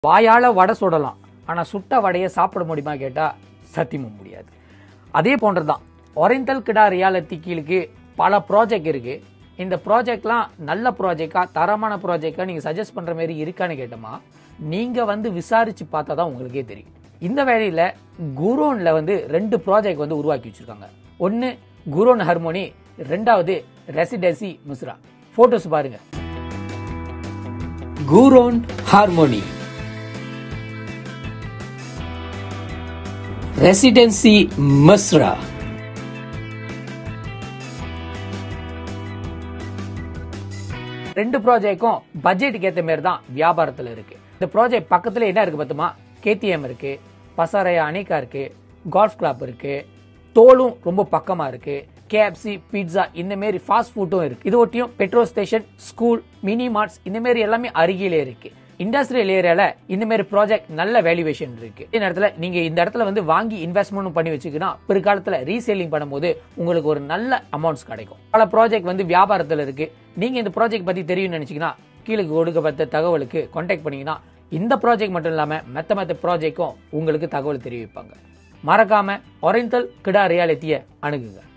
வாயால வடை சுடலாம் ஆனா சுட்ட வடையை சாப்பிட முடியுமா கேட்டா சத்தியமும் முடியாது அதே போன்றதுதான் ஒரிந்தல் கிடா ரியாலிட்டி கீழுக்கு பல ப்ராஜெக்ட் இருக்கு இந்த ப்ராஜெக்ட்லாம் நல்ல ப்ராஜெக்டா தரமான ப்ராஜெக்டா நீங்க சஜஸ்ட் பண்ற மாதிரி இருக்கான்னு கேட்டோமா நீங்க வந்து விசாரிச்சு பார்த்தா தான் உங்களுக்கே தெரியும் இந்த வேலையில குரோன்ல வந்து ரெண்டு ப்ராஜெக்ட் வந்து உருவாக்கி வச்சிருக்காங்க ஒன்னு குரோன் ஹார்மோனி ரெண்டாவது ரெசிடென்சி முஸ்ரா போட்டோஸ் பாருங்க குரோன் ஹார்மோனி ரெசிடென்சி மஸ்ரா ரெண்டு ப்ராஜெக்டும் பட்ஜெட்டுக்கு ஏற்ற மாதிரி தான் வியாபாரத்தில் இருக்கு இந்த ப்ராஜெக்ட் பக்கத்துல என்ன இருக்கு பார்த்துமா கேடிஎம் இருக்கு பசாரையா அனிகா இருக்கு கால்ஃப் கிளப் இருக்கு தோலும் ரொம்ப பக்கமா இருக்கு கேஎஃப்சி பீட்சா இந்த மாதிரி ஃபாஸ்ட் ஃபுட்டும் இருக்கு இது ஒட்டியும் petrol station school mini marts இந்த மாதிரி எல்லாமே அருகிலே இருக்கு இண்டஸ்ட்ரியல் ஏரியால இந்த மாதிரி ப்ராஜெக்ட் நல்ல வேல்யூவேஷன் இருக்கு இந்த இடத்துல நீங்க இந்த இடத்துல வந்து வாங்கி இன்வெஸ்ட்மெண்ட் பண்ணி வச்சுக்கினா பிற்காலத்துல ரீசேலிங் பண்ணும்போது உங்களுக்கு ஒரு நல்ல அமௌண்ட்ஸ் கிடைக்கும் பல ப்ராஜெக்ட் வந்து வியாபாரத்துல இருக்கு நீங்க இந்த ப்ராஜெக்ட் பத்தி தெரியும்னு நினைச்சீங்கன்னா கீழே கொடுக்கப்பட்ட தகவலுக்கு கான்டாக்ட் பண்ணீங்கன்னா இந்த ப்ராஜெக்ட் மட்டும் இல்லாம மத்த மத்த ப்ராஜெக்டும் உங்களுக்கு தகவல் தெரிவிப்பாங்க மறக்காம ஒரிந்தல் கிடா ரியாலிட்டியை அணுகுங்க